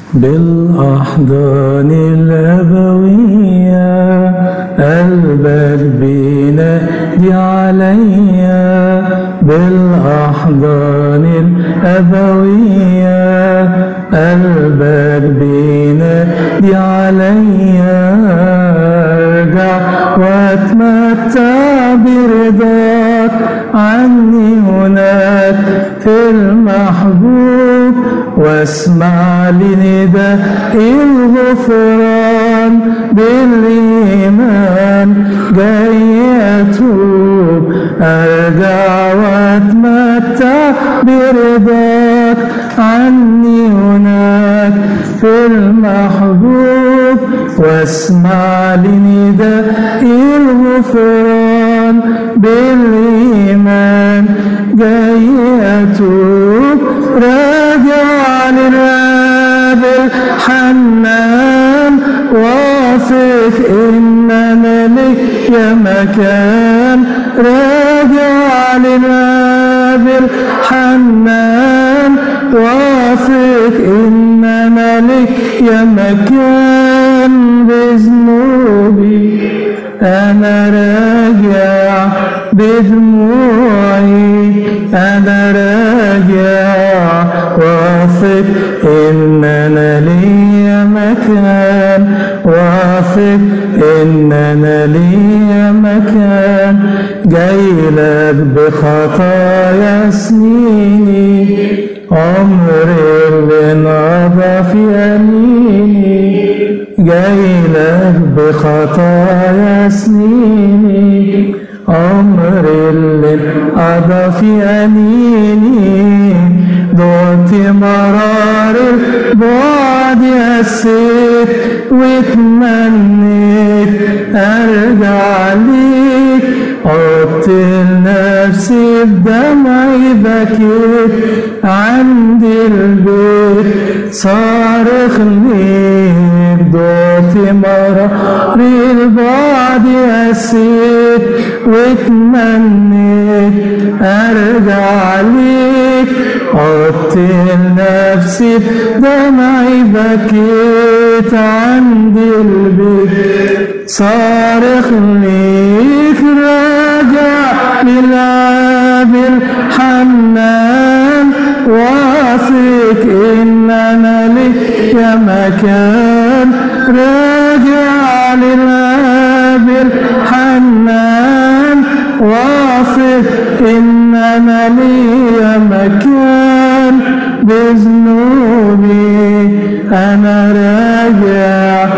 بالأحضان الأبوية قلبك بينادي عليا بالأحضان الأبوية قلبك بينادي عليا ارجع واتمتع برضاك عني هناك في المحبوب واسمع لنداء الغفران بالإيمان جاي أتوب أرجع وأتمتع برضاك عني هناك في المحبوب واسمع لنداء الغفران بالإيمان جاي أتوب راجع للرب الحنان واثق إن أنا لي مكان راجع للرب الحنان واثق إن أنا لي مكان بذنوبي أنا راجع بدموعي أنا راجع واثق إن أنا لي مكان واثق إن أنا لي مكان جاي لك بخطايا سنيني عمري اللي انقضى في أنيني جاي لك بخطايا سنيني عمري اللي انقضى في أنيني دوت مرار البعد يسيت واتمنيت أرجع ليك عدت لنفسي بدمعي بكيت عند البيت صارخ ليك دوت مرار البعد يسيت واتمنيت أرجع ليك عدت لنفسي بدمعي بكيت عند البيت صارخ ليك راجع للاب الحنان واثق ان انا لي مكان راجع للاب الحنان واثق ان انا لي مكان بذنوبي انا راجع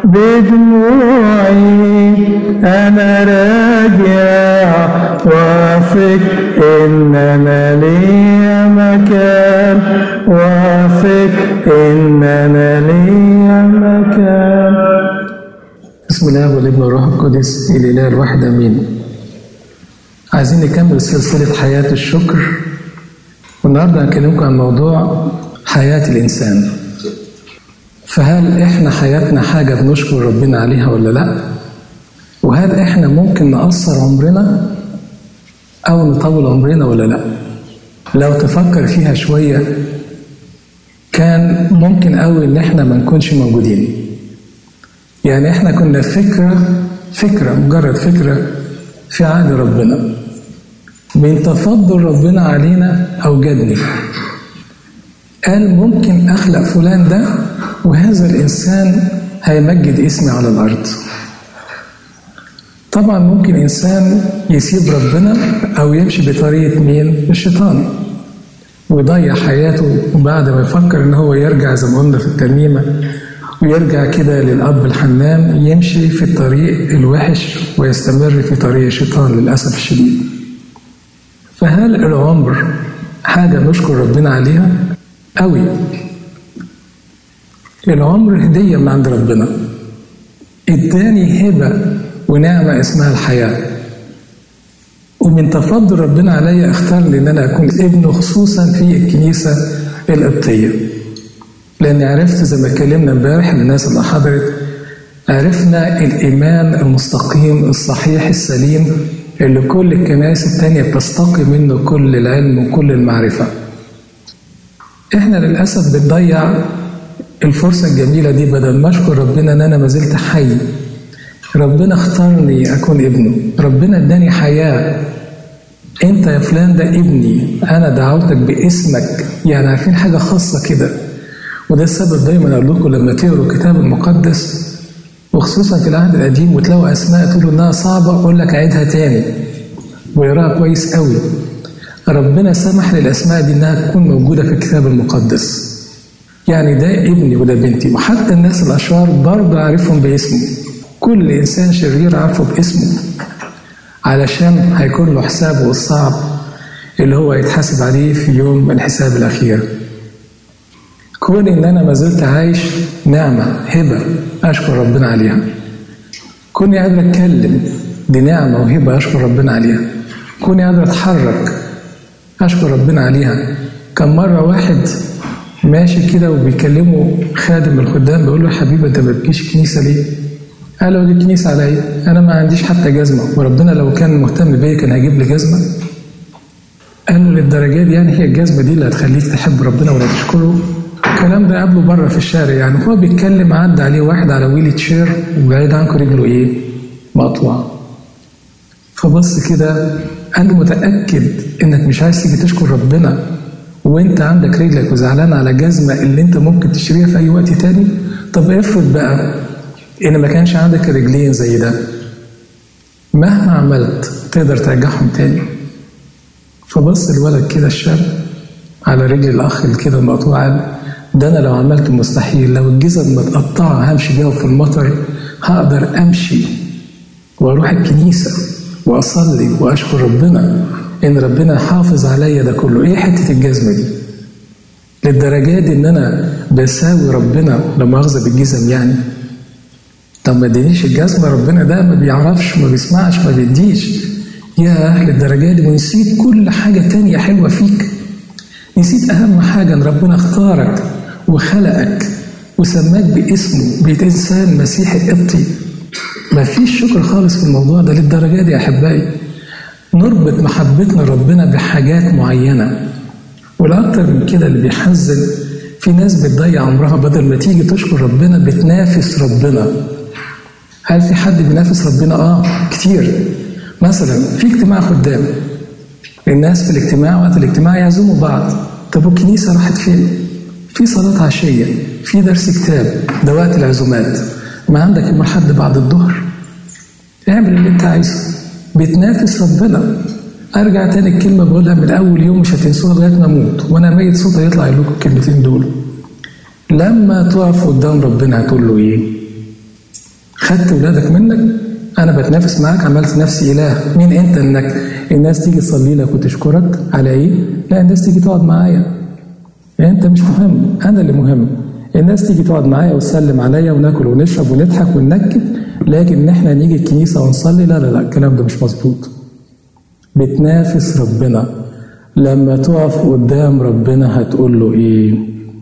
بدموعي انا راجع واثق ان انا لي مكان واثق ان انا لي مكان بسم الله والابن والروح القدس الاله الواحد امين عايزين نكمل سلسله حياه الشكر والنهارده هنكلمكم عن موضوع حياه الانسان فهل احنا حياتنا حاجه بنشكر ربنا عليها ولا لا وهل احنا ممكن نقصر عمرنا او نطول عمرنا ولا لا لو تفكر فيها شويه كان ممكن قوي ان احنا ما نكونش موجودين يعني احنا كنا فكره فكره مجرد فكره في عهد ربنا من تفضل ربنا علينا اوجدني قال ممكن اخلق فلان ده وهذا الانسان هيمجد اسمي على الارض طبعا ممكن انسان يسيب ربنا او يمشي بطريقه مين الشيطان ويضيع حياته وبعد ما يفكر ان هو يرجع زي ما قلنا في الترنيمه ويرجع كده للاب الحنان يمشي في الطريق الوحش ويستمر في طريق الشيطان للاسف الشديد فهل العمر حاجه نشكر ربنا عليها قوي العمر هديه من عند ربنا اداني هبه ونعمه اسمها الحياه ومن تفضل ربنا عليا اختارني ان انا اكون ابنه خصوصا في الكنيسه القبطيه لاني عرفت زي ما اتكلمنا امبارح للناس اللي حضرت عرفنا الايمان المستقيم الصحيح السليم اللي كل الكنائس التانية بتستقي منه كل العلم وكل المعرفة احنا للأسف بنضيع الفرصة الجميلة دي بدل ما أشكر ربنا إن أنا ما زلت حي ربنا اختارني أكون ابنه ربنا اداني حياة أنت يا فلان ده ابني أنا دعوتك باسمك يعني عارفين حاجة خاصة كده وده السبب دايما أقول لكم لما تقروا الكتاب المقدس وخصوصا في العهد القديم وتلاقوا أسماء تقولوا إنها صعبة أقول لك عيدها تاني ويقراها كويس قوي ربنا سمح للأسماء دي إنها تكون موجودة في الكتاب المقدس يعني ده ابني وده بنتي وحتى الناس الأشرار برضه عارفهم باسمه كل إنسان شرير عارفه باسمه علشان هيكون له حسابه الصعب اللي هو يتحاسب عليه في يوم الحساب الأخير كون إن أنا ما زلت عايش نعمة هبة أشكر ربنا عليها كوني قادر أتكلم دي نعمة وهبة أشكر ربنا عليها كوني قادر أتحرك أشكر ربنا عليها كم مرة واحد ماشي كده وبيكلمه خادم الخدام بيقول له يا حبيبي انت ما بتجيش كنيسه ليه؟ قال له دي كنيسه على ايه؟ انا ما عنديش حتى جزمه وربنا لو كان مهتم بيا كان هيجيب لي جزمه قال له للدرجه دي يعني هي الجزمه دي اللي هتخليك تحب ربنا ولا تشكره؟ الكلام ده قابله بره في الشارع يعني هو بيتكلم عدى عليه واحد على ويلي تشير وبعيد عنكم رجله ايه؟ مقطوعه فبص كده انا متاكد انك مش عايز تيجي تشكر ربنا وانت عندك رجلك وزعلان على جزمه اللي انت ممكن تشتريها في اي وقت تاني طب افرض بقى ان ما كانش عندك رجلين زي ده مهما عملت تقدر ترجعهم تاني فبص الولد كده الشاب على رجل الاخ اللي كده المقطوع قال ده انا لو عملت مستحيل لو الجزم متقطعه همشي بيها في المطر هقدر امشي واروح الكنيسه واصلي واشكر ربنا ان ربنا حافظ عليا ده كله ايه حته الجزمه دي للدرجه دي ان انا بساوي ربنا لما مؤاخذه بالجزم يعني طب ما ادينيش الجزمه ربنا ده ما بيعرفش ما بيسمعش ما بيديش يا للدرجه دي ونسيت كل حاجه تانية حلوه فيك نسيت اهم حاجه ان ربنا اختارك وخلقك وسماك باسمه بقيت انسان مسيحي قبطي ما فيش شكر خالص في الموضوع ده للدرجه دي يا احبائي نربط محبتنا لربنا بحاجات معينة والأكتر من كده اللي بيحزن في ناس بتضيع عمرها بدل ما تيجي تشكر ربنا بتنافس ربنا هل في حد بينافس ربنا؟ آه كتير مثلا في اجتماع خدام الناس في الاجتماع وقت الاجتماع يعزموا بعض طب والكنيسة راحت فين؟ في صلاة عشية في درس كتاب ده وقت العزومات ما عندك يوم الحد بعد الظهر اعمل اللي انت عايزه بتنافس ربنا ارجع تاني الكلمه بقولها من اول يوم مش هتنسوها لغايه ما اموت وانا ميت صوتي يطلع يقول لكم الكلمتين دول لما تقف قدام ربنا هتقول له ايه خدت ولادك منك انا بتنافس معاك عملت نفسي اله مين انت انك الناس تيجي تصلي لك وتشكرك على ايه لا الناس تيجي تقعد معايا يعني انت مش مهم انا اللي مهم الناس تيجي تقعد معايا وتسلم عليا وناكل ونشرب ونضحك وننكد لكن ان احنا نيجي الكنيسه ونصلي لا لا لا الكلام ده مش مظبوط بتنافس ربنا لما تقف قدام ربنا هتقول له ايه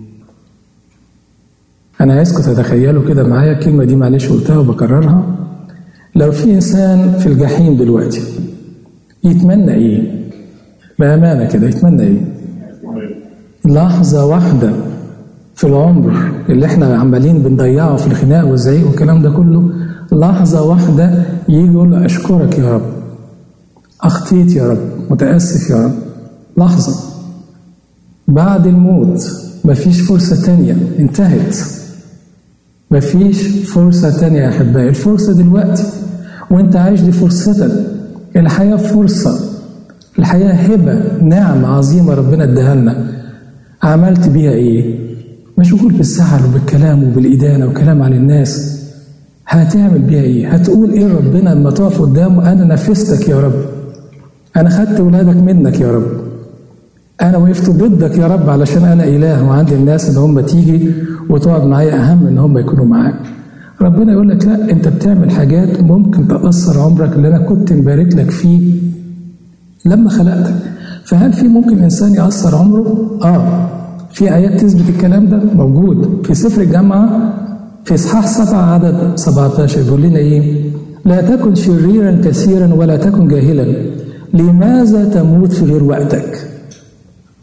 انا عايزكم تتخيلوا كده معايا الكلمه دي معلش قلتها وبكررها لو في انسان في الجحيم دلوقتي يتمنى ايه بامانه كده يتمنى ايه لحظه واحده في العمر اللي احنا عمالين بنضيعه في الخناق والزعيق والكلام ده كله لحظة واحدة يجي يقول له أشكرك يا رب أخطيت يا رب متأسف يا رب لحظة بعد الموت مفيش فرصة تانية انتهت مفيش فرصة تانية يا أحبائي الفرصة دلوقتي وانت عايش دي فرصتك الحياة فرصة الحياة هبة نعمة عظيمة ربنا اداها لنا عملت بيها ايه؟ مشغول بالزعل وبالكلام وبالإدانة وكلام عن الناس هتعمل بيها ايه؟ هتقول ايه ربنا لما تقف قدامه انا نفستك يا رب انا خدت ولادك منك يا رب انا وقفت ضدك يا رب علشان انا اله وعندي الناس ان هم تيجي وتقعد معايا اهم ان هم يكونوا معاك ربنا يقول لك لا انت بتعمل حاجات ممكن تاثر عمرك اللي انا كنت مبارك لك فيه لما خلقتك فهل في ممكن انسان ياثر عمره اه في ايات تثبت الكلام ده موجود في سفر الجامعه في اصحاح 7 عدد 17 بيقول لنا ايه لا تكن شريرا كثيرا ولا تكن جاهلا لماذا تموت في غير وقتك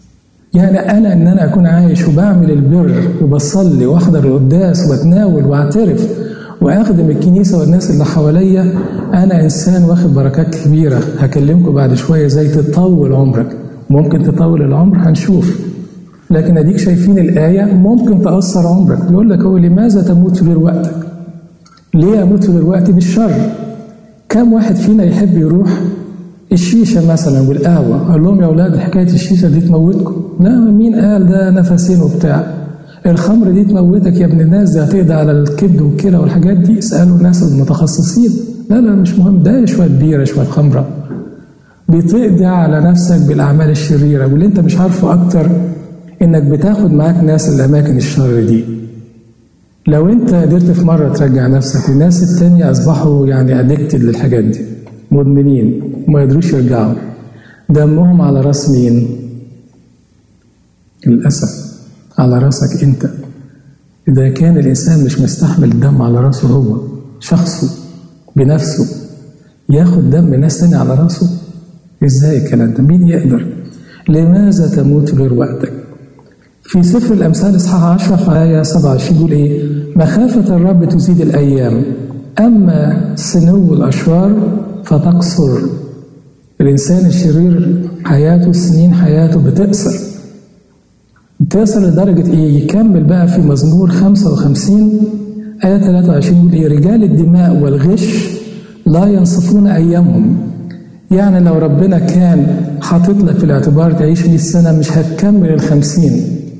يعني انا ان انا اكون عايش وبعمل البر وبصلي واحضر القداس واتناول واعترف واخدم الكنيسه والناس اللي حواليا انا انسان واخد بركات كبيره هكلمكم بعد شويه ازاي تطول عمرك ممكن تطول العمر هنشوف لكن اديك شايفين الايه ممكن تاثر عمرك يقول لك هو لماذا تموت في غير وقتك ليه اموت في غير وقتي بالشر كم واحد فينا يحب يروح الشيشه مثلا والقهوه اقول لهم يا اولاد حكايه الشيشه دي تموتكم لا مين قال ده نفسين وبتاع الخمر دي تموتك يا ابن الناس ده هتقضي على الكبد والكلى والحاجات دي اسالوا الناس المتخصصين لا لا مش مهم ده شويه بيره شويه خمره بتقضي على نفسك بالاعمال الشريره واللي انت مش عارفه اكتر انك بتاخد معاك ناس الاماكن الشر دي لو انت قدرت في مره ترجع نفسك والناس التانية اصبحوا يعني ادكتد للحاجات دي مدمنين وما يقدروش يرجعوا دمهم على راس مين للاسف على راسك انت اذا كان الانسان مش مستحمل الدم على راسه هو شخصه بنفسه ياخد دم ناس تاني على راسه ازاي الكلام ده مين يقدر لماذا تموت غير وقتك في سفر الأمثال إصحاح 10 في آية 27 يقول إيه؟ مخافة الرب تزيد الأيام أما سنو الأشرار فتقصر الإنسان الشرير حياته سنين حياته بتقصر بتقصر لدرجة إيه؟ يكمل بقى في مزمور 55 آية 23 يقول إيه؟ رجال الدماء والغش لا ينصفون أيامهم يعني لو ربنا كان حاطط لك في الاعتبار تعيش 100 سنة مش هتكمل ال 50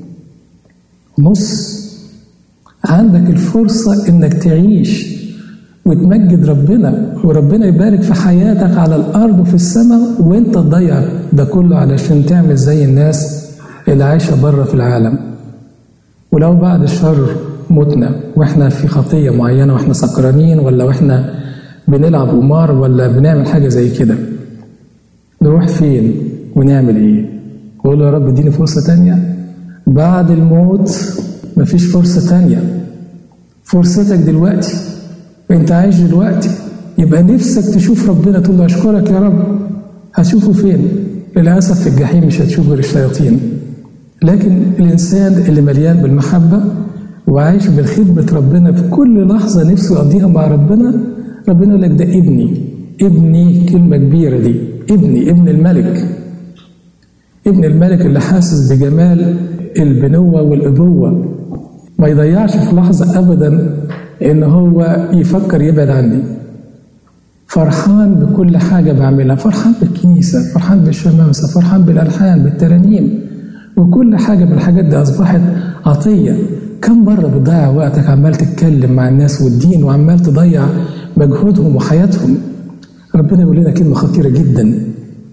نص عندك الفرصة إنك تعيش وتمجد ربنا وربنا يبارك في حياتك على الأرض وفي السماء وأنت تضيع ده كله علشان تعمل زي الناس اللي عايشة بره في العالم ولو بعد الشر متنا واحنا في خطية معينة واحنا سكرانين ولا واحنا بنلعب قمار ولا بنعمل حاجة زي كده نروح فين ونعمل ايه قول له يا رب اديني فرصة تانية بعد الموت مفيش فرصة تانية فرصتك دلوقتي انت عايش دلوقتي يبقى نفسك تشوف ربنا تقول له اشكرك يا رب هتشوفه فين للاسف في الجحيم مش هتشوف غير الشياطين لكن الانسان اللي مليان بالمحبه وعايش بالخدمه ربنا في كل لحظه نفسه يقضيها مع ربنا ربنا يقول لك ده ابني ابني كلمه كبيره دي ابني ابن الملك ابن الملك اللي حاسس بجمال البنوه والابوه ما يضيعش في لحظه ابدا ان هو يفكر يبعد عني فرحان بكل حاجة بعملها فرحان بالكنيسة فرحان بالشمامسة فرحان بالألحان بالترانيم وكل حاجة من الحاجات دي أصبحت عطية كم مرة بتضيع وقتك عمال تتكلم مع الناس والدين وعمال تضيع مجهودهم وحياتهم ربنا يقول لنا كلمة خطيرة جدا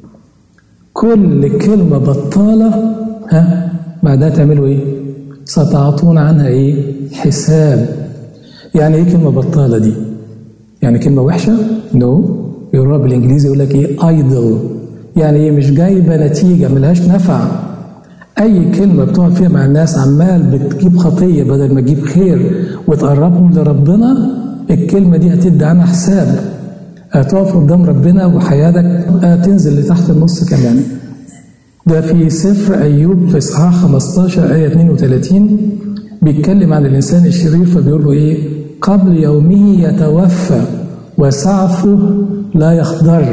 كل كلمة بطالة ها بعدها تعملوا ايه؟ ستعطون عنها ايه؟ حساب يعني ايه كلمة بطالة دي؟ يعني كلمة وحشة؟ نو no. يقولوها بالانجليزي يقول لك ايه؟ ايدل يعني ايه مش جايبة نتيجة ملهاش نفع أي كلمة بتقعد فيها مع الناس عمال بتجيب خطية بدل ما تجيب خير وتقربهم لربنا الكلمة دي هتدي عنها حساب هتقف قدام ربنا وحياتك تنزل لتحت النص كمان ده في سفر أيوب في إصحاح 15 آية 32 بيتكلم عن الإنسان الشرير فبيقول له إيه قبل يومه يتوفى وسعفه لا يخضر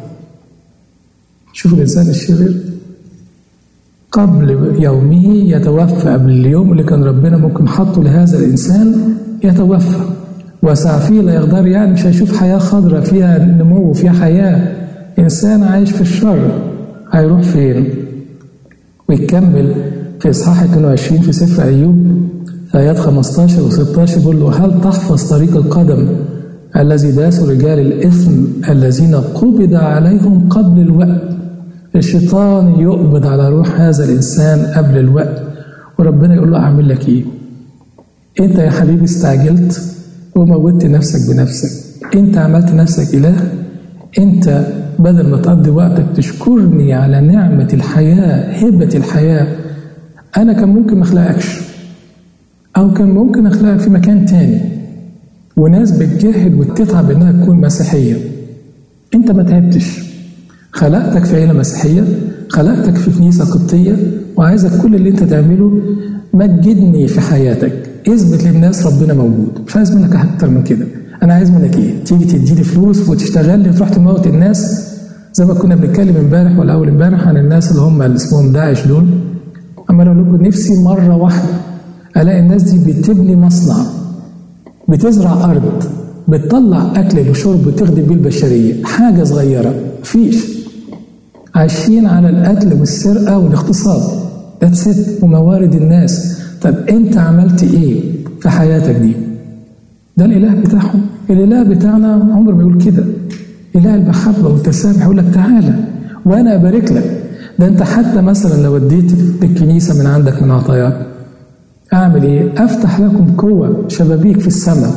شوف الإنسان الشرير قبل يومه يتوفى قبل اليوم اللي كان ربنا ممكن حطه لهذا الإنسان يتوفى وسعفيه لا يخضر يعني مش هيشوف حياة خضراء فيها نمو فيها حياة إنسان عايش في الشر هيروح فين ويكمل في إصحاح 22 في سفر أيوب في آيات 15 و 16 بيقول له هل تحفظ طريق القدم الذي داسوا رجال الإثم الذين قبض عليهم قبل الوقت الشيطان يقبض على روح هذا الإنسان قبل الوقت وربنا يقول له أعمل لك إيه أنت يا حبيبي استعجلت وموتت نفسك بنفسك أنت عملت نفسك إله أنت بدل ما تقضي وقتك تشكرني على نعمة الحياة هبة الحياة أنا كان ممكن ما أخلقكش أو كان ممكن أخلقك في مكان تاني وناس بتجاهد وتتعب إنها تكون مسيحية أنت ما تعبتش خلقتك في عيلة مسيحية خلقتك في كنيسة قبطية وعايزك كل اللي انت تعمله مجدني في حياتك اثبت للناس ربنا موجود مش عايز منك اكتر من كده انا عايز منك ايه تيجي تديني فلوس وتشتغل لي وتروح تموت الناس زي ما كنا بنتكلم امبارح ولا اول امبارح عن الناس اللي هم اللي اسمهم داعش دول اما انا اقول لكم نفسي مره واحده الاقي الناس دي بتبني مصنع بتزرع ارض بتطلع اكل وشرب وتخدم بيه البشريه حاجه صغيره مفيش عايشين على القتل والسرقه والاغتصاب ذاتس ات وموارد الناس طب انت عملت ايه في حياتك دي ده الاله بتاعهم الاله بتاعنا عمره ما يقول كده اله المحبه والتسامح يقول لك تعالى وانا ابارك لك ده انت حتى مثلا لو اديت للكنيسه من عندك من عطاياك اعمل ايه افتح لكم قوه شبابيك في السماء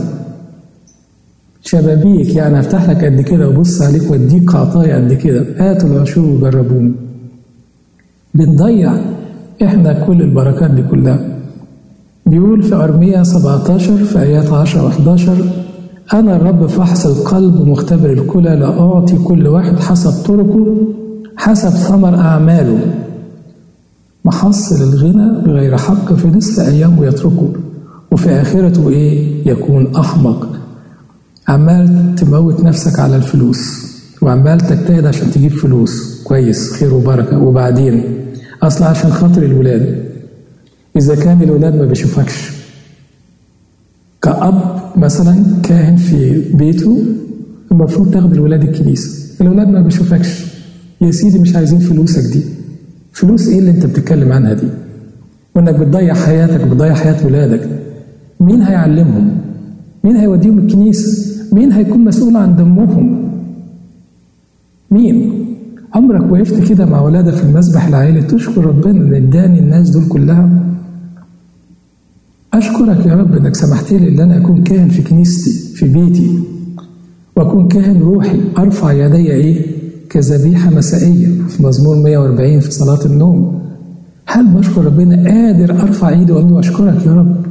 شبابيك يعني افتح لك قد كده وبص عليك واديك عطايا قد كده هاتوا العشور وجربوني بنضيع احنا كل البركات دي كلها بيقول في أرمية 17 في آيات 10 و11 أنا الرب فحص القلب ومختبر الكلى لأعطي كل واحد حسب طرقه حسب ثمر أعماله محصل الغنى بغير حق في نصف أيام ويتركه وفي آخرته إيه يكون أحمق عمال تموت نفسك على الفلوس وعمال تجتهد عشان تجيب فلوس كويس خير وبركة وبعدين أصل عشان خاطر الولاد إذا كان الولاد ما بيشوفكش كأب مثلا كاهن في بيته المفروض تاخد الولاد الكنيسة الولاد ما بيشوفكش يا سيدي مش عايزين فلوسك دي فلوس ايه اللي انت بتتكلم عنها دي وانك بتضيع حياتك بتضيع حياة ولادك مين هيعلمهم مين هيوديهم الكنيسة مين هيكون مسؤول عن دمهم مين عمرك وقفت كده مع ولادك في المسبح العائلي تشكر ربنا ان اداني الناس دول كلها اشكرك يا رب انك سمحت لي ان انا اكون كاهن في كنيستي في بيتي واكون كاهن روحي ارفع يدي ايه كذبيحه مسائيه في مزمور 140 في صلاه النوم هل بشكر ربنا قادر ارفع ايدي واقول له اشكرك يا رب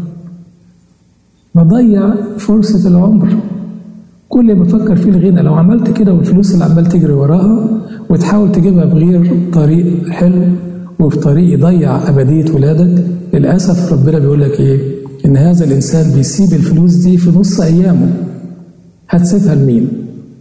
بضيع فرصه العمر كل ما بفكر فيه الغنى لو عملت كده والفلوس اللي عمال تجري وراها وتحاول تجيبها بغير طريق حلو وفي طريق يضيع أبدية ولادك للأسف ربنا بيقول لك إيه إن هذا الإنسان بيسيب الفلوس دي في نص أيامه هتسيبها لمين؟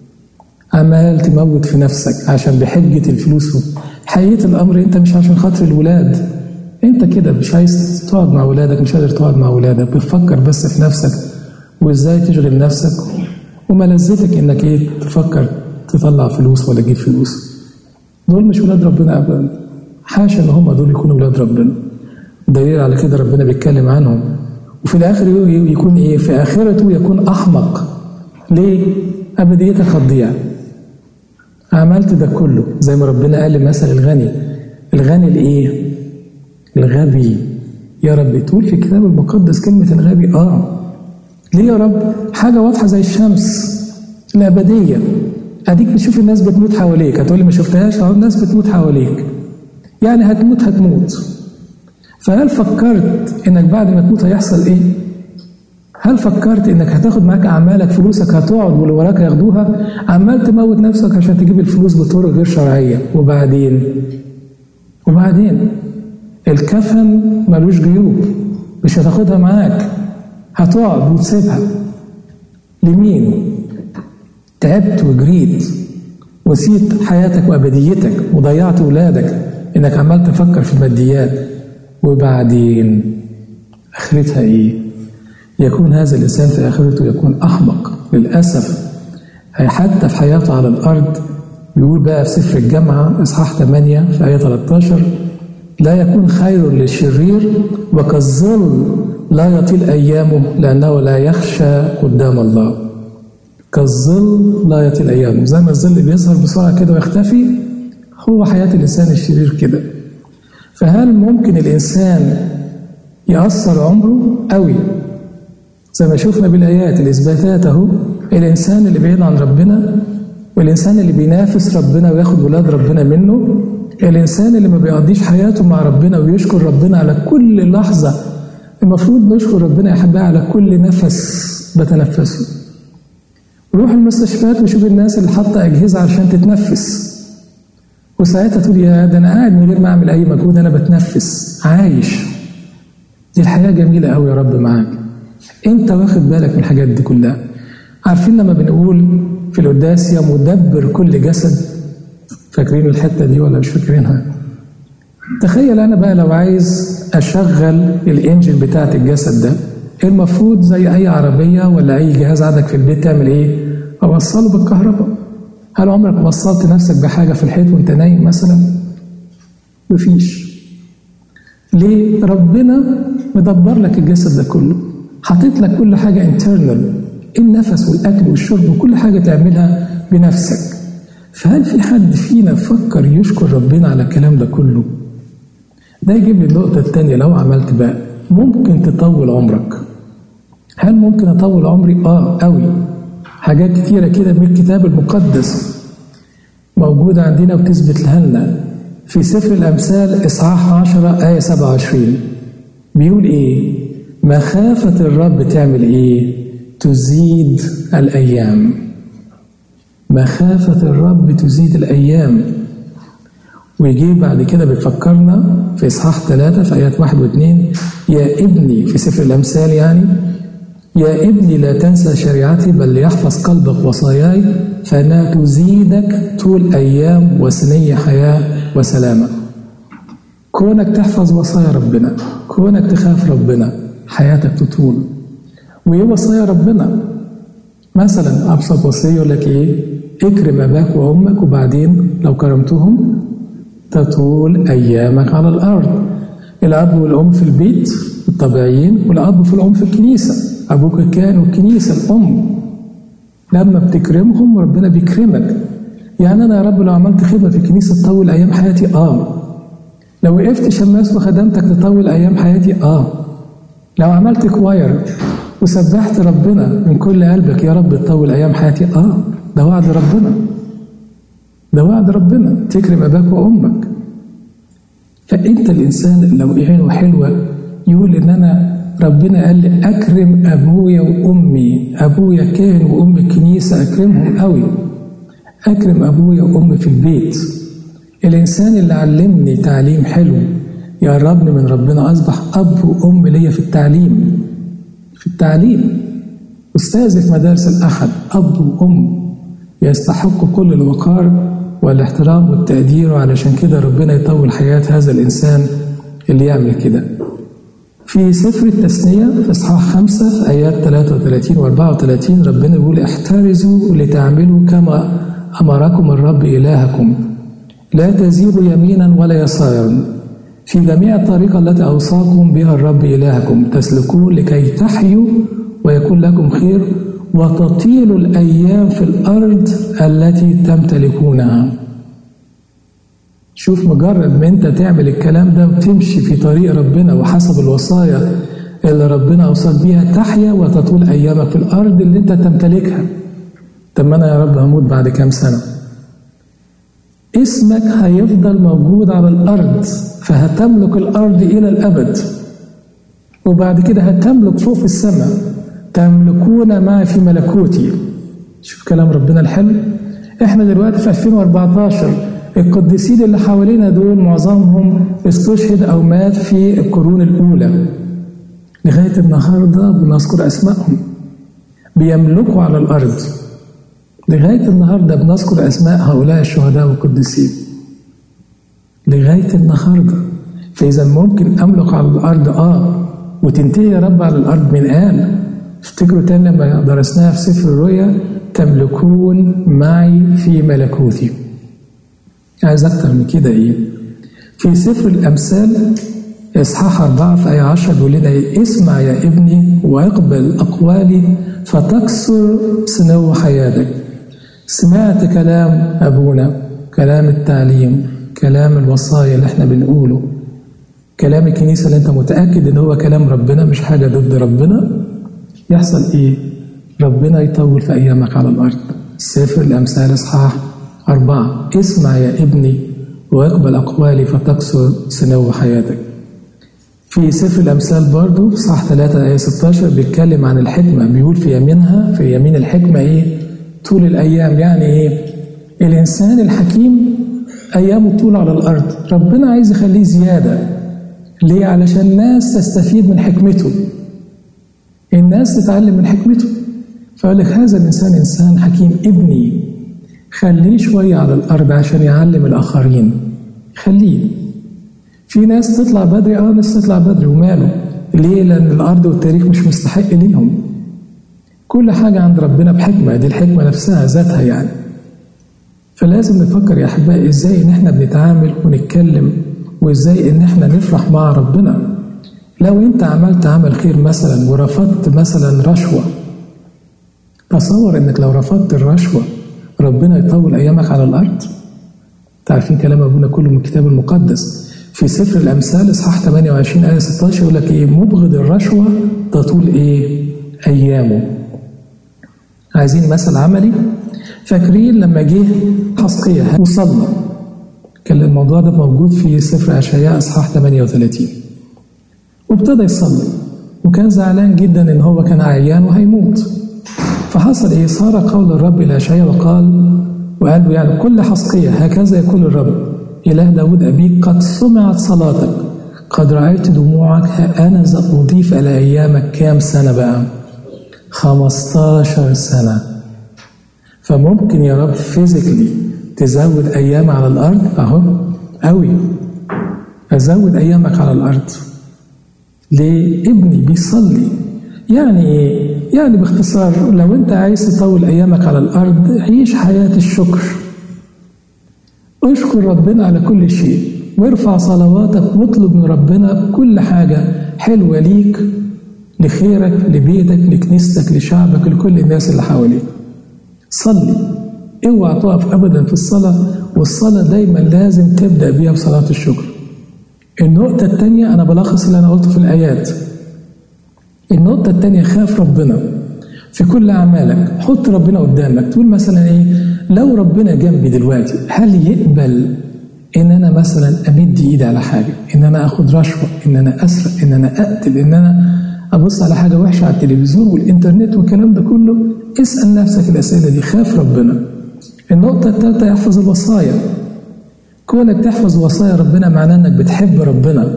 عمال تموت في نفسك عشان بحجة الفلوس حقيقة الأمر أنت مش عشان خاطر الولاد أنت كده مش عايز تقعد مع ولادك مش قادر تقعد مع ولادك بتفكر بس في نفسك وإزاي تشغل نفسك وملذتك إنك إيه تفكر تطلع فلوس ولا تجيب فلوس دول مش ولاد ربنا أبدا حاشا إن هم دول يكونوا ولاد ربنا دليل على كده ربنا بيتكلم عنهم وفي الآخر يكون إيه في آخرته يكون أحمق ليه؟ أبديتك هتضيع عملت ده كله زي ما ربنا قال لمثل الغني الغني الايه الغبي يا رب تقول في الكتاب المقدس كلمة الغبي اه ليه يا رب حاجة واضحة زي الشمس الأبدية أديك بتشوف الناس بتموت حواليك هتقولي ما شفتهاش أهو الناس بتموت حواليك يعني هتموت هتموت فهل فكرت إنك بعد ما تموت هيحصل إيه؟ هل فكرت انك هتاخد معاك اعمالك فلوسك هتقعد واللي وراك ياخدوها عمال تموت نفسك عشان تجيب الفلوس بطرق غير شرعيه وبعدين وبعدين الكفن ملوش جيوب مش هتاخدها معاك هتقعد وتسيبها لمين تعبت وجريت وسيت حياتك وابديتك وضيعت ولادك انك عمال تفكر في الماديات وبعدين اخرتها ايه يكون هذا الإنسان في آخرته يكون أحمق للأسف حتى في حياته على الأرض بيقول بقى في سفر الجامعة إصحاح 8 في آية 13 لا يكون خير للشرير وكالظل لا يطيل أيامه لأنه لا يخشى قدام الله كالظل لا يطيل أيامه زي ما الظل بيظهر بسرعة كده ويختفي هو حياة الإنسان الشرير كده فهل ممكن الإنسان يأثر عمره قوي زي ما شفنا بالآيات الإثباتات أهو الإنسان اللي بعيد عن ربنا والإنسان اللي بينافس ربنا وياخد ولاد ربنا منه الإنسان اللي ما بيقضيش حياته مع ربنا ويشكر ربنا على كل لحظة المفروض نشكر ربنا يا أحبائي على كل نفس بتنفسه روح المستشفيات وشوف الناس اللي حاطة أجهزة عشان تتنفس وساعتها تقول يا ده انا قاعد من غير ما اعمل اي مجهود انا بتنفس عايش دي الحياه جميله قوي يا رب معاك انت واخد بالك من الحاجات دي كلها عارفين لما بنقول في القداس يا مدبر كل جسد فاكرين الحته دي ولا مش فاكرينها تخيل انا بقى لو عايز اشغل الانجن بتاعت الجسد ده المفروض زي اي عربيه ولا اي جهاز عندك في البيت تعمل ايه اوصله بالكهرباء هل عمرك وصلت نفسك بحاجه في الحيط وانت نايم مثلا مفيش ليه ربنا مدبر لك الجسد ده كله حاطط لك كل حاجه انترنال النفس والاكل والشرب وكل حاجه تعملها بنفسك فهل في حد فينا فكر يشكر ربنا على الكلام ده كله ده يجيب لي النقطة التانية لو عملت بقى ممكن تطول عمرك هل ممكن أطول عمري؟ آه أوي حاجات كتيرة كده من الكتاب المقدس موجودة عندنا وتثبت لها لنا في سفر الأمثال إصحاح 10 آية 27 بيقول إيه؟ مخافة الرب تعمل إيه؟ تزيد الأيام مخافة الرب تزيد الأيام ويجي بعد كده بيفكرنا في إصحاح ثلاثة في آيات واحد واثنين يا ابني في سفر الأمثال يعني يا ابني لا تنسى شريعتي بل ليحفظ قلبك وصاياي فإنها تزيدك طول أيام وسنية حياة وسلامة كونك تحفظ وصايا ربنا كونك تخاف ربنا حياتك تطول وإيه وصايا ربنا مثلا أبسط وصية يقول لك إيه اكرم أباك وأمك وبعدين لو كرمتهم تطول أيامك على الأرض الأب والأم في البيت الطبيعيين والأب والأم في الكنيسة أبوك كان والكنيسة الأم لما بتكرمهم ربنا بيكرمك يعني أنا يا رب لو عملت خدمة في الكنيسة تطول أيام حياتي آه لو وقفت شماس وخدمتك تطول أيام حياتي آه لو عملت كواير وسبحت ربنا من كل قلبك يا رب تطول أيام حياتي آه ده وعد ربنا ده وعد ربنا تكرم أباك وأمك فأنت الإنسان لو عينه حلوة يقول إن أنا ربنا قال لي أكرم أبويا وأمي أبويا كان وأم الكنيسة أكرمهم قوي أكرم أبويا وأمي في البيت الإنسان اللي علمني تعليم حلو يقربني من ربنا أصبح أب وأم ليا في التعليم في التعليم أستاذ في مدارس الأحد أب وأم يستحق كل الوقار والاحترام والتقدير وعلشان كده ربنا يطول حياة هذا الإنسان اللي يعمل كده في سفر التثنية في إصحاح خمسة في آيات 33 و 34 ربنا يقول احترزوا لتعملوا كما أمركم الرب إلهكم لا تزيغوا يمينا ولا يسارا في جميع الطريقة التي أوصاكم بها الرب إلهكم تسلكون لكي تحيوا ويكون لكم خير وتطيل الأيام في الأرض التي تمتلكونها شوف مجرد ما انت تعمل الكلام ده وتمشي في طريق ربنا وحسب الوصايا اللي ربنا اوصاك بيها تحيا وتطول ايامك في الارض اللي انت تمتلكها طب ما انا يا رب هموت بعد كام سنه اسمك هيفضل موجود على الارض فهتملك الارض الى الابد وبعد كده هتملك فوق في السماء تملكون معي في ملكوتي شوف كلام ربنا الحلو احنا دلوقتي في 2014 القديسين اللي حوالينا دول معظمهم استشهد او مات في القرون الاولى لغايه النهارده بنذكر اسمائهم بيملكوا على الارض لغايه النهارده بنذكر اسماء هؤلاء الشهداء والقديسين لغايه النهارده فاذا ممكن املك على الارض اه وتنتهي يا رب على الارض من قال افتكروا تاني لما درسناها في سفر الرؤيا تملكون معي في ملكوتي عايز أكتر من كده إيه في سفر الأمثال إصحاح أربعة في آية عشرة بيقول لنا إيه اسمع يا ابني واقبل أقوالي فتكسر سنو حياتك سمعت كلام أبونا كلام التعليم كلام الوصايا اللي احنا بنقوله كلام الكنيسة اللي انت متأكد ان هو كلام ربنا مش حاجة ضد ربنا يحصل ايه ربنا يطول في ايامك على الارض سفر الامثال اصحاح أربعة اسمع يا ابني واقبل أقوالي فتكسر سنو حياتك في سفر الأمثال برضو في صح 3 آية 16 بيتكلم عن الحكمة بيقول في يمينها في يمين الحكمة إيه طول الأيام يعني إيه الإنسان الحكيم أيامه طول على الأرض ربنا عايز يخليه زيادة ليه؟ علشان الناس تستفيد من حكمته الناس تتعلم من حكمته فقال لك هذا الإنسان إنسان حكيم ابني خليه شوية على الأرض عشان يعلم الآخرين خليه في ناس تطلع بدري اه ناس تطلع بدري وماله ليه؟ لأن الأرض والتاريخ مش مستحق ليهم كل حاجة عند ربنا بحكمة دي الحكمة نفسها ذاتها يعني فلازم نفكر يا أحبائي إزاي إن إحنا بنتعامل ونتكلم وإزاي إن إحنا نفرح مع ربنا لو أنت عملت عمل خير مثلا ورفضت مثلا رشوة تصور إنك لو رفضت الرشوة ربنا يطول أيامك على الأرض تعرفين كلام أبونا كله من الكتاب المقدس في سفر الأمثال إصحاح 28 آية 16 يقول لك إيه مبغض الرشوة تطول إيه أيامه عايزين مثل عملي فاكرين لما جه حسقية وصلى كان الموضوع ده موجود في سفر أشعياء إصحاح 38 وابتدى يصلي وكان زعلان جدا إن هو كان عيان وهيموت فحصل إيه صار قول الرب إلى أشعياء وقال وقال له يعني كل حسقية هكذا يقول الرب إله داود أبيك قد سمعت صلاتك قد رأيت دموعك أنا أضيف إلى أيامك كام سنة بقى 15 سنة فممكن يا رب فيزيكلي تزود أيام على الأرض أهو أوي أزود أيامك على الأرض ليه ابني بيصلي يعني ايه؟ يعني باختصار لو انت عايز تطول ايامك على الارض عيش حياه الشكر اشكر ربنا على كل شيء وارفع صلواتك واطلب من ربنا كل حاجه حلوه ليك لخيرك لبيتك لكنيستك لشعبك لكل الناس اللي حواليك صلي اوعى تقف ابدا في الصلاه والصلاه دايما لازم تبدا بيها بصلاه الشكر النقطه الثانيه انا بلخص اللي انا قلته في الايات النقطه الثانيه خاف ربنا في كل اعمالك حط ربنا قدامك تقول مثلا ايه لو ربنا جنبي دلوقتي هل يقبل ان انا مثلا امد ايدي على حاجه ان انا اخد رشوه ان انا اسرق ان انا اقتل ان انا ابص على حاجه وحشه على التلفزيون والانترنت والكلام ده كله اسال نفسك الاسئله دي خاف ربنا النقطه الثالثه يحفظ الوصايا كونك تحفظ وصايا ربنا معناه انك بتحب ربنا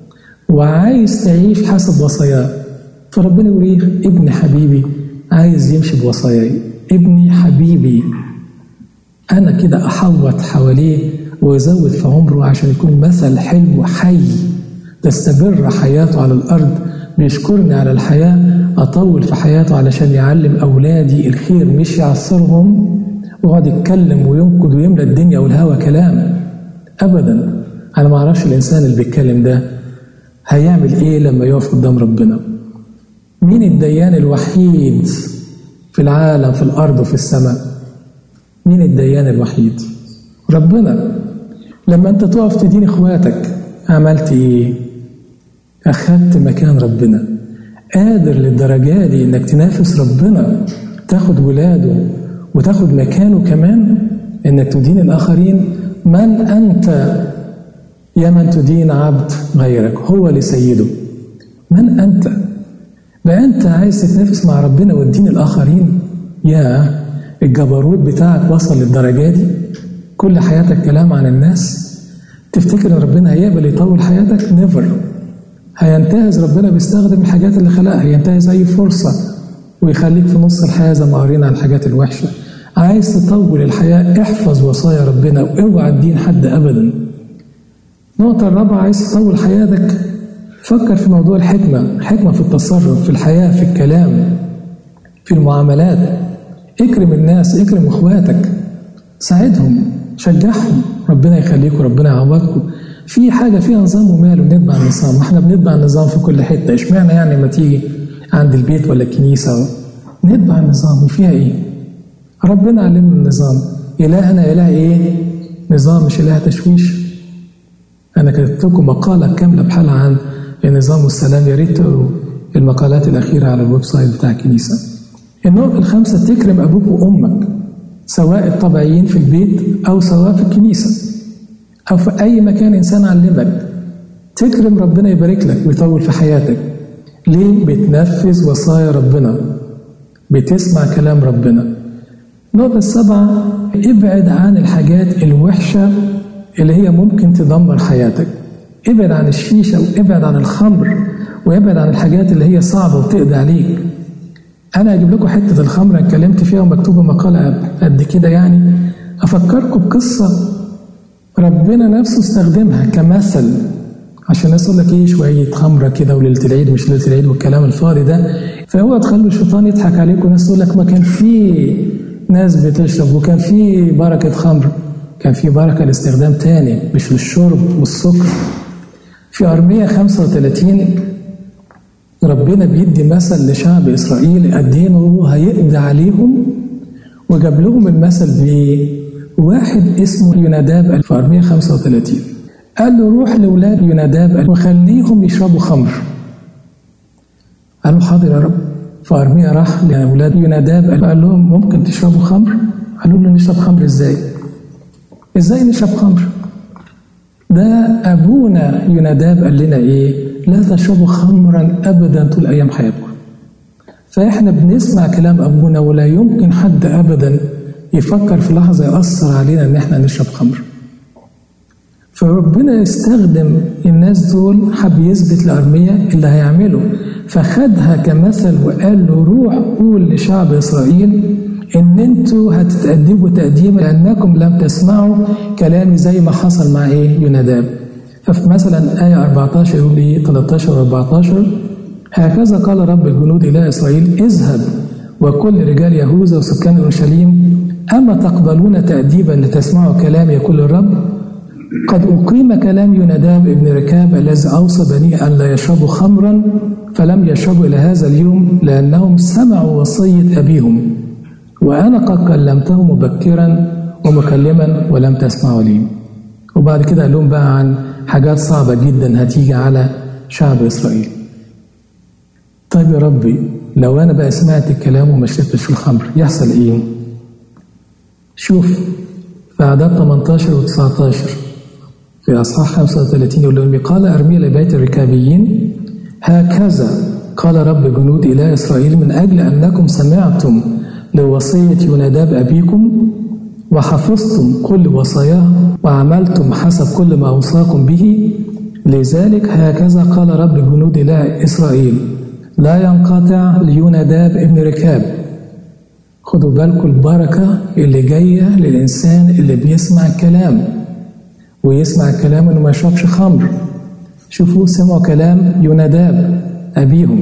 وعايز تعيش حسب وصاياه فربنا يقول ايه ابن حبيبي عايز يمشي بوصاياي ابني حبيبي انا كده احوط حواليه وازود في عمره عشان يكون مثل حلو حي تستمر حياته على الارض بيشكرني على الحياة أطول في حياته علشان يعلم أولادي الخير مش يعصرهم ويقعد يتكلم وينقد ويملى الدنيا والهوى كلام أبدا أنا ما أعرفش الإنسان اللي بيتكلم ده هيعمل إيه لما يقف قدام ربنا مين الديان الوحيد في العالم في الأرض وفي السماء مين الديان الوحيد ربنا لما أنت تقف تدين إخواتك عملت إيه أخدت مكان ربنا قادر للدرجة دي إنك تنافس ربنا تاخد ولاده وتاخد مكانه كمان إنك تدين الآخرين من أنت يا من تدين عبد غيرك هو لسيده من أنت بقى أنت عايز تتنافس مع ربنا وتدين الآخرين يا الجبروت بتاعك وصل للدرجة دي كل حياتك كلام عن الناس تفتكر ان ربنا هيقبل يطول حياتك نيفر هينتهز ربنا بيستخدم الحاجات اللي خلقها ينتهز اي فرصه ويخليك في نص الحياه زي ما قرينا عن الحاجات الوحشه عايز تطول الحياه احفظ وصايا ربنا واوعى تدين حد ابدا النقطه الرابعه عايز تطول حياتك فكر في موضوع الحكمه حكمه في التصرف في الحياه في الكلام في المعاملات اكرم الناس اكرم اخواتك ساعدهم شجعهم ربنا يخليكم ربنا يعوضكم في حاجة فيها نظام وماله بنتبع النظام ما احنا بنتبع النظام في كل حتة اشمعنى يعني لما تيجي عند البيت ولا الكنيسة نتبع النظام وفيها ايه ربنا علمنا النظام إلهنا إله ايه نظام مش إله تشويش أنا كتبت لكم مقالة كاملة بحالها عن النظام والسلام يا ريت تقروا المقالات الأخيرة على الويب سايت بتاع الكنيسة النقطة الخامسة تكرم أبوك وأمك سواء الطبيعيين في البيت أو سواء في الكنيسة أو في أي مكان إنسان علمك تكرم ربنا يبارك لك ويطول في حياتك ليه؟ بتنفذ وصايا ربنا بتسمع كلام ربنا النقطة السابعة ابعد عن الحاجات الوحشة اللي هي ممكن تدمر حياتك ابعد عن الشيشة وابعد عن الخمر وابعد عن الحاجات اللي هي صعبة وتقضي عليك أنا هجيب لكم حتة الخمر اتكلمت فيها ومكتوبة مقالة قد كده يعني أفكركم بقصة ربنا نفسه استخدمها كمثل عشان الناس تقول لك ايه شويه خمره كده وليله العيد مش ليله العيد والكلام الفاضي ده فهو تخلوا الشيطان يضحك عليك وناس تقول لك ما كان في ناس بتشرب وكان في بركه خمر كان في بركه لاستخدام تاني مش للشرب والسكر في أرمية 35 ربنا بيدي مثل لشعب إسرائيل قد إيه هو هيقضي عليهم وجاب لهم المثل بواحد اسمه يوناداب في أرمية 35 قال له روح لأولاد يوناداب وخليهم يشربوا خمر قالوا حاضر يا رب فأرميا راح لأولاد يوناداب قال لهم ممكن تشربوا خمر قالوا له نشرب خمر ازاي ازاي نشرب خمر ده أبونا يوناداب قال لنا إيه لا تشربوا خمرا أبدا طول أيام حياتكم فإحنا بنسمع كلام أبونا ولا يمكن حد أبدا يفكر في لحظة يأثر علينا إن إحنا نشرب خمر فربنا يستخدم الناس دول حب يثبت لأرميا اللي هيعمله فخدها كمثل وقال له روح قول لشعب إسرائيل إن أنتوا هتتأدبوا تأديبا لأنكم لم تسمعوا كلامي زي ما حصل مع إيه يوناداب ففي مثلا آية 14 يقول إيه 13 و 14 هكذا قال رب الجنود إلى إسرائيل اذهب وكل رجال يهوذا وسكان أورشليم أما تقبلون تأديبا لتسمعوا كلام يقول الرب قد أقيم كلام يوناداب ابن ركاب الذي أوصى بنيه أن لا يشربوا خمرا فلم يشربوا إلى هذا اليوم لأنهم سمعوا وصية أبيهم وأنا قد كلمتهم مبكرا ومكلما ولم تسمعوا لي وبعد كده قال لهم بقى عن حاجات صعبة جدا هتيجي على شعب إسرائيل طيب يا ربي لو أنا بقى سمعت الكلام وما شربتش الخمر يحصل إيه؟ شوف في أعداد 18 و 19 في أصحاح 35 يقول لهم قال أرميا لبيت الركابيين هكذا قال رب جنود إله إسرائيل من أجل أنكم سمعتم لوصية يوناداب أبيكم وحفظتم كل وصاياه وعملتم حسب كل ما أوصاكم به لذلك هكذا قال رب جنود إله إسرائيل لا ينقطع ليوناداب ابن ركاب خدوا بالكم البركة اللي جاية للإنسان اللي بيسمع الكلام ويسمع الكلام إنه ما يشربش خمر شوفوا سمعوا كلام يوناداب أبيهم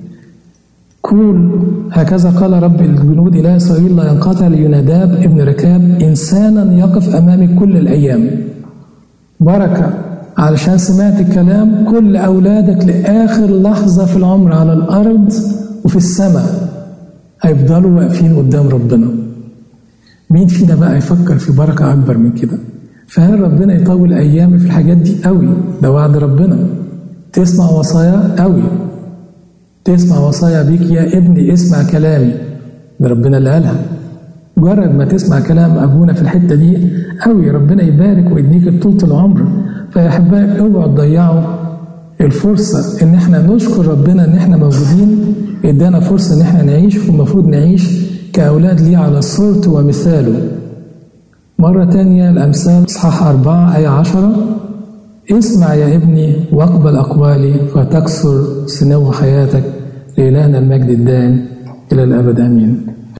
كل هكذا قال رب الجنود إلى إسرائيل لا ينقطع ليوناداب ابن ركاب إنسانا يقف أمامي كل الأيام بركة علشان سمعت الكلام كل أولادك لآخر لحظة في العمر على الأرض وفي السماء هيفضلوا واقفين قدام ربنا مين فينا بقى يفكر في بركة أكبر من كده فهل ربنا يطول أيامي في الحاجات دي قوي ده وعد ربنا تسمع وصايا قوي تسمع وصايا بيك يا ابني اسمع كلامي ده ربنا اللي قالها مجرد ما تسمع كلام ابونا في الحته دي قوي ربنا يبارك ويديك طولة العمر فيا احبائي اوعوا تضيعوا الفرصه ان احنا نشكر ربنا ان احنا موجودين ادانا فرصه ان احنا نعيش والمفروض نعيش كاولاد ليه على صورته ومثاله مرة تانية الأمثال إصحاح أربعة آية عشرة اسمع يا ابني واقبل أقوالي فتكسر سنو حياتك لإلهنا المجد الدائم إلى الأبد آمين